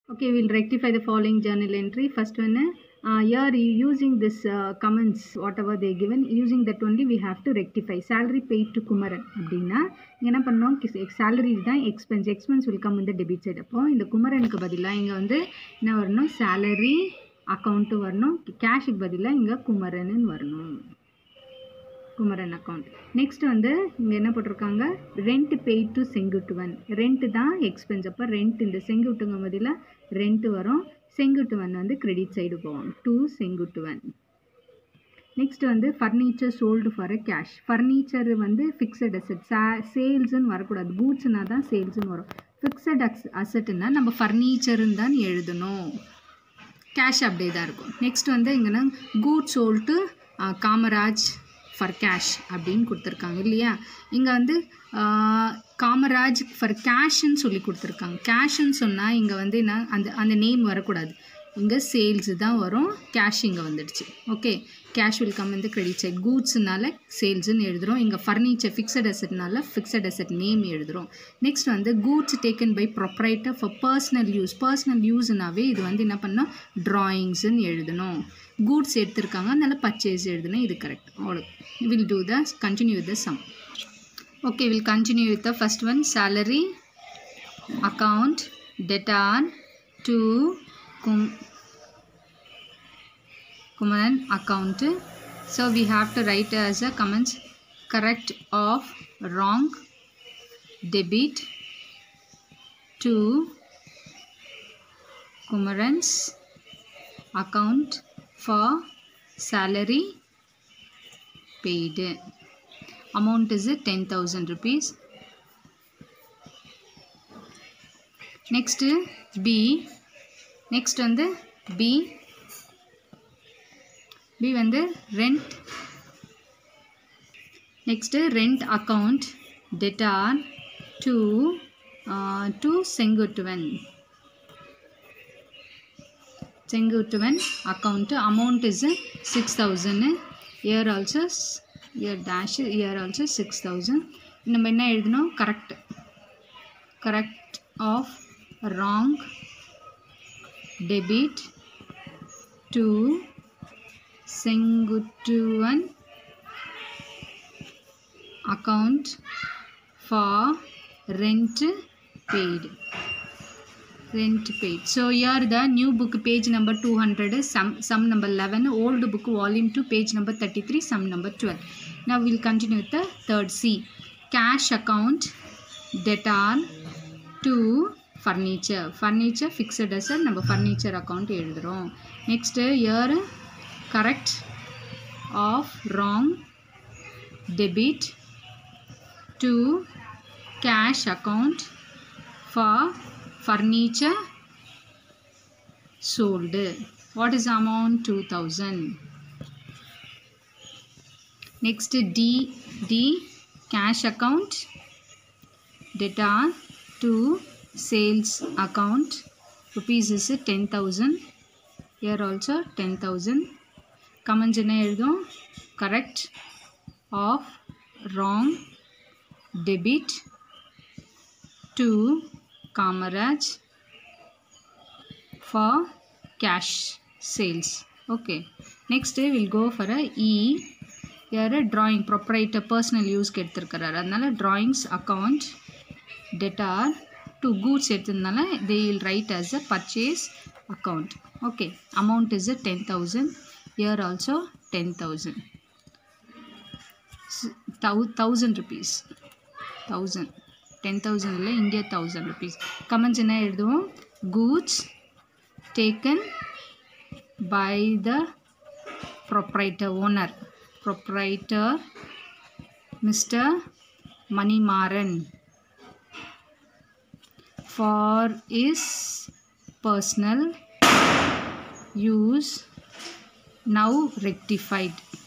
Okay, we'll rectify the following journal entry. First one, uh, here you using this uh, comments, whatever they given, using that only we have to rectify. Salary paid to Kumaran அப்படின்னா இங்க என்ன பண்ணோம் salary தான் expense. Expense will come in the debit side. அப்போ இந்த குமரனுக்கு பதிலாக இங்கே வந்து என்ன வரணும் salary அக்கௌண்ட்டு வரணும் கேஷுக்கு பதிலாக இங்கே குமரன்னு வரணும் குமரன் அக்கௌண்ட் நெக்ஸ்ட் வந்து இங்கே என்ன போட்டிருக்காங்க rent paid to Senguttuvan rent தான் எக்ஸ்பென்ஸ் அப்போ ரெண்ட் இந்த செங்குட்டுங்க பதிலாக ரெண்ட் வரும் செங்குட்டுவன் வந்து கிரெடிட் சைடு போகும் டு செங்குட்டுவன் நெக்ஸ்ட் வந்து furniture sold for a cash furniture வந்து ஃபிக்ஸட் அசட் சே சேல்ஸுன்னு வரக்கூடாது கூட்ஸ்னா தான் சேல்ஸ்னு வரும் ஃபிக்ஸட் அஸ் அசட்டுன்னா நம்ம ஃபர்னிச்சருன்னு தான் எழுதணும் கேஷ் அப்படியே தான் இருக்கும் நெக்ஸ்ட் வந்து இங்கன்னா கூட் சோல்டு காமராஜ் ஃபார் கேஷ் அப்படின்னு கொடுத்துருக்காங்க இல்லையா இங்கே வந்து காமராஜ் ஃபார் கேஷ்ன்னு சொல்லி கொடுத்துருக்காங்க கேஷ்ன்னு சொன்னால் இங்கே வந்து என்ன அந்த அந்த நேம் வரக்கூடாது இங்கே சேல்ஸு தான் வரும் கேஷ் இங்கே வந்துடுச்சு ஓகே கேஷ் வில் கம் வந்து கிரெடிட் சைட் கூட்ஸ்னால சேல்ஸுன்னு எழுதுகிறோம் இங்கே ஃபர்னிச்சர் ஃபிக்ஸட் அசட்னால ஃபிக்ஸட் அசட் நேம் எழுதுகிறோம் நெக்ஸ்ட் வந்து goods taken by proprietor for personal use personal யூஸ்னாவே இது வந்து என்ன பண்ணோம் ட்ராயிங்ஸுன்னு எழுதணும் கூட்ஸ் எடுத்திருக்காங்க அதனால் பர்ச்சேஸ் எழுதணும் இது கரெக்ட் அவ்வளோ will do the continue with the sum okay will continue with the first one salary account டெட்டான் டு கும் Kumaran account. So we have to write as a comments correct of wrong debit to Kumaran's account for salary paid. Amount is 10,000 rupees. Next B. Next வந்து B B வந்து rent next rent account டெட்டார் to to Senguttuvan Senguttuvan account amount is six thousand year also year dash year also six thousand நம்ம என்ன எழுதணும் correct correct of wrong debit to Senguttuvan account for rent paid rent paid so here the new book page number 200 sum sum number 11 old book volume 2 page number 33 sum number 12 now we'll continue with the third c cash account debtor to furniture furniture fixed asset நம்ம furniture account எழுதுறோம் next here correct of wrong debit to cash account for furniture sold what is amount 2000 next d d cash account data to sales account rupees is 10000 here also 10000 comments என்ன எழுதும் correct of wrong debit to Kamaraj for cash sales okay next will go for a இ யார் drawing proprietor personal யூஸ்க்கு எடுத்துருக்கிறாரு அதனால drawings account டெட்டார் to goods எடுத்ததுனால they will write as a purchase account okay amount is a ten thousand here also 10000 thousand rupees thousand ten தௌசண்டில் இங்கே thousand rupees comments என்ன எழுதுவோம் goods taken by the proprietor owner proprietor mister Manimaran for his personal use now rectified